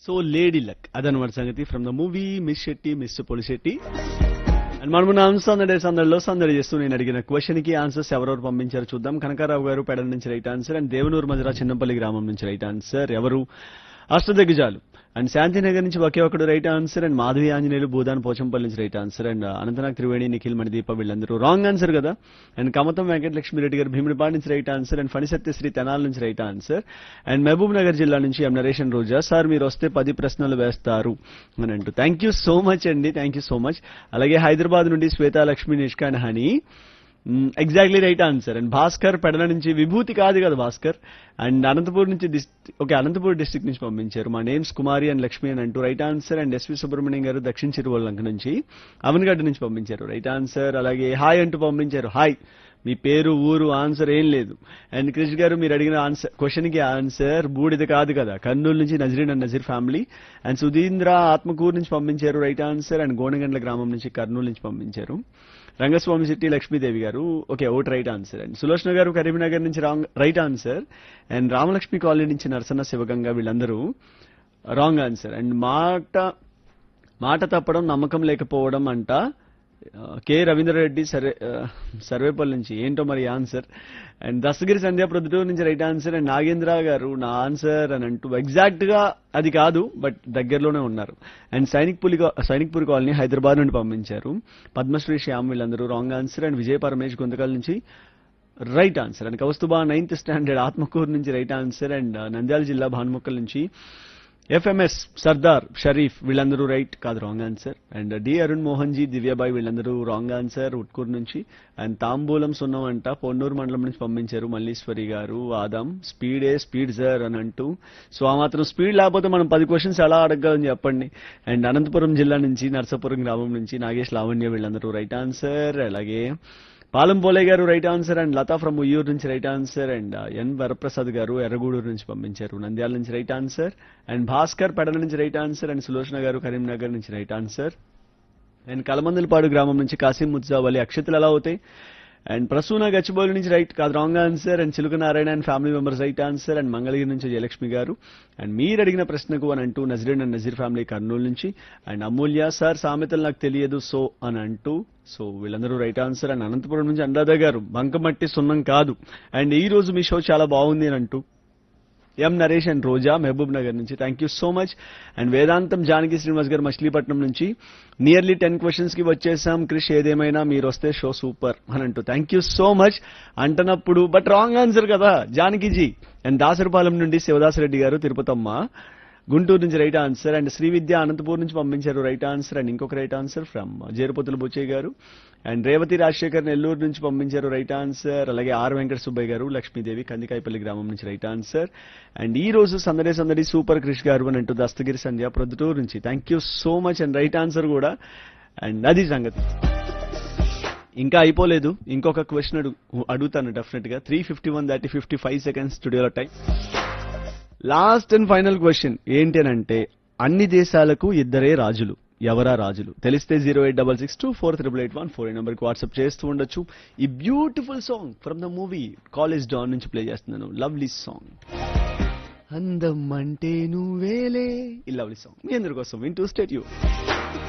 so lady luck అదనమాట సంగతి from the movie miss Shetty mister Polishetty and మనం నా సందడి సందడిలో సందడి చేస్తూ నేను అడిగిన క్వశ్చన్ కి ఆన్సర్స్ ఎవరెవరు పంపించారు చూద్దాం కనకారావు గారు పెడల నుంచి రైట్ ఆన్సర్ అండ్ దేవనూరు మజరా చిన్నపల్లి గ్రామం నుంచి రైట్ ఆన్సర్ ఎవరు అష్టదిగ్గజాలు అండ్ శాంతినగర్ నుంచి ఒకే ఒకడు right answer and Madhavi Anjaneyulu Bhoodan Pochampally నుంచి right answer and Anantnag Triveni Nikhil Manideepa వీళ్ళందరూ రాంగ్ ఆన్సర్ కదా అండ్ కమతం వెంకటలక్ష్మి రెడ్డి గారు భీమునిపాడు నుంచి right answer and Phanisatyasri Tenala నుంచి right answer and Mahabubnagar జిల్లా నుంచి ఎం నరేషన్ రోజా సార్ మీరు వస్తే పది ప్రశ్నలు వేస్తారు అని అంటూ థ్యాంక్ యూ సో మచ్ అండి థ్యాంక్ యూ సో మచ్ అలాగే హైదరాబాద్ నుండి Shweta Lakshmi Nishka and honey exactly right answer and Bhaskar పెడల నుంచి విభూతి కాదు కదా భాస్కర్ అండ్ అనంతపూర్ నుంచి ఓకే అనంతపూర్ డిస్ట్రిక్ట్ నుంచి పంపించారు మా నేమ్స్ కుమారి అండ్ లక్ష్మి అని అంటూ right answer and SV Subrahmanyam గారు దక్షిణ చిరువల్లంక నుంచి అవన్గడ్డ నుంచి పంపించారు రైట్ ఆన్సర్ అలాగే హాయ్ అంటూ పంపించారు హాయ్ మీ పేరు ఊరు ఆన్సర్ ఏం లేదు అండ్ క్రిష్ గారు మీరు అడిగిన ఆన్సర్ క్వశ్చన్ కి ఆన్సర్ బూడిద కాదు కదా కర్నూలు నుంచి Nazreen and Nazeer family and Sudhindra Atmakur నుంచి పంపించారు రైట్ ఆన్సర్ అండ్ గోనగండ్ల గ్రామం నుంచి కర్నూలు నుంచి పంపించారు రంగస్వామి సిట్టి లక్ష్మీదేవి గారు ఓకే ఓట్ రైట్ ఆన్సర్ అండ్ సులోచన గారు కరీంనగర్ నుంచి wrong right answer and Ramalakshmi colony నుంచి నరసన్న శివగంగా వీళ్ళందరూ రాంగ్ ఆన్సర్ అండ్ మాట మాట తప్పడం నమ్మకం లేకపోవడం అంట ఆ, కె రవీంద్రరెడ్డి సర్వే ఆ, సర్వేపల్లి నుంచి ఏంటో మరి ఆన్సర్ అండ్ దస్తగిరి సంధ్యా ప్రొద్దుటూరు నుంచి రైట్ ఆన్సర్ అండ్ నాగేంద్ర గారు నా ఆన్సర్ అని అంటూ ఎగ్జాక్ట్ గా అది కాదు బట్ దగ్గరలోనే ఉన్నారు అండ్ సైనిక్ పులి సైనిక్పూర్ కాలనీ హైదరాబాద్ నుండి పంపించారు పద్మశ్రీ శ్యామ్ వీళ్ళందరూ wrong answer and Vijaya Paramesh Guntakal నుంచి right answer and Kaustubha ninth standard Atmakur నుంచి రైట్ ఆన్సర్ అండ్ నంద్యాల జిల్లా భానుముక్కల్ నుంచి ఎఫ్ఎంఎస్ సర్దార్ షరీఫ్ వీళ్ళందరూ రైట్ కాదు wrong answer and D Arun Mohan ji Divyabai వీళ్ళందరూ రాంగ్ ఆన్సర్ ఉట్కూరు నుంచి అండ్ తాంబూలం సున్నం అంట పొన్నూరు మండలం నుంచి పంపించారు మల్లీశ్వరి గారు ఆదాం స్పీడే స్పీడ్ సార్ అని అంటూ సో ఆ మాత్రం స్పీడ్ లేకపోతే మనం పది క్వశ్చన్స్ ఎలా అడగలని చెప్పండి అండ్ అనంతపురం జిల్లా నుంచి నర్సాపురం గ్రామం నుంచి నాగేష్ లావణ్య వీళ్ళందరూ రైట్ ఆన్సర్ అలాగే పాలం పోలే గారు right answer and Latha from Uyyuru నుంచి right answer and N Varaprasad గారు ఎర్రగూడూరు నుంచి పంపించారు నంద్యాల నుంచి రైట్ ఆన్సర్ అండ్ భాస్కర్ పెడల నుంచి రైట్ ఆన్సర్ అండ్ సులోచన గారు కరీంనగర్ నుంచి రైట్ ఆన్సర్ అండ్ కలమందలపాడు గ్రామం నుంచి కాసిం ముజ్జావలి అక్షతలు ఎలా అవుతాయి అండ్ ప్రసూన గచ్చిబౌలి నుంచి రైట్ కాదు wrong answer and Chiluka Narayana and family members right answer and Mangalagiri నుంచి జయలక్ష్మి గారు అండ్ మీరు అడిగిన ప్రశ్నకు అని అంటూ నజరీన్ అండ్ నజీర్ ఫ్యామిలీ కర్నూలు నుంచి అండ్ అమూల్య సార్ సామెతలు నాకు తెలియదు సో అని అంటూ సో వీళ్ళందరూ రైట్ ఆన్సర్ అండ్ అనంతపురం నుంచి అనురాధ గారు బంకమట్టి సున్నం కాదు అండ్ ఈ రోజు మీ షో చాలా బాగుంది అని అంటూ M Naresh and Roja Mahabubnagar నుంచి thank you so much and Vedantam Janaki Srinivas గారు మచిలీపట్నం నుంచి నియర్లీ టెన్ క్వశ్చన్స్ కి వచ్చేసాం క్రిష్ ఏదేమైనా మీరు వస్తే షో సూపర్ అని అంటూ థ్యాంక్ యూ సో మచ్ అంటున్నప్పుడు బట్ రాంగ్ ఆన్సర్ కదా జానకిజీ అండ్ దాసరిపాలెం నుండి శివదాసరెడ్డి గారు తిరుపతమ్మ గుంటూరు నుంచి right answer and Sri Vidya Anantapur నుంచి పంపించారు రైట్ ఆన్సర్ అండ్ ఇంకొక right answer from Jerupatula Buchaiah గారు అండ్ రేవతి రాజశేఖర్ నెల్లూరు నుంచి పంపించారు రైట్ ఆన్సర్ అలాగే ఆర్ వెంకట సుబ్బయ్య గారు లక్ష్మీదేవి కందికాయపల్లి గ్రామం నుంచి రైట్ ఆన్సర్ అండ్ ఈ రోజు సందడి సందడి సూపర్ క్రిష్ గారు అని అంటూ దస్తగిరి సంధ్య ప్రొద్దుటూరు నుంచి thank you so much and right answer కూడా అండ్ అది సంగతి ఇంకా అయిపోలేదు ఇంకొక క్వశ్చన్ అడుగు అడుగుతాను డెఫినెట్ గా త్రీ ఫిఫ్టీ వన్ దాటి ఫిఫ్టీ ఫైవ్ సెకండ్స్ స్టూడియోలో time last and final question ఏంటి అని అంటే అన్ని దేశాలకు ఇద్దరే రాజులు ఎవరా రాజులు తెలిస్తే zero eight double six two four triple eight one four ఈ నెంబర్కి వాట్సాప్ చేస్తూ ఉండొచ్చు ఈ beautiful song from the movie college don నుంచి ప్లే చేస్తున్నాను లవ్లీ సాంగ్ అందం అంటే నువ్వేలే ఈ లవ్లీ సాంగ్ మీ అందరి కోసం వింటూ స్టేట్ యూ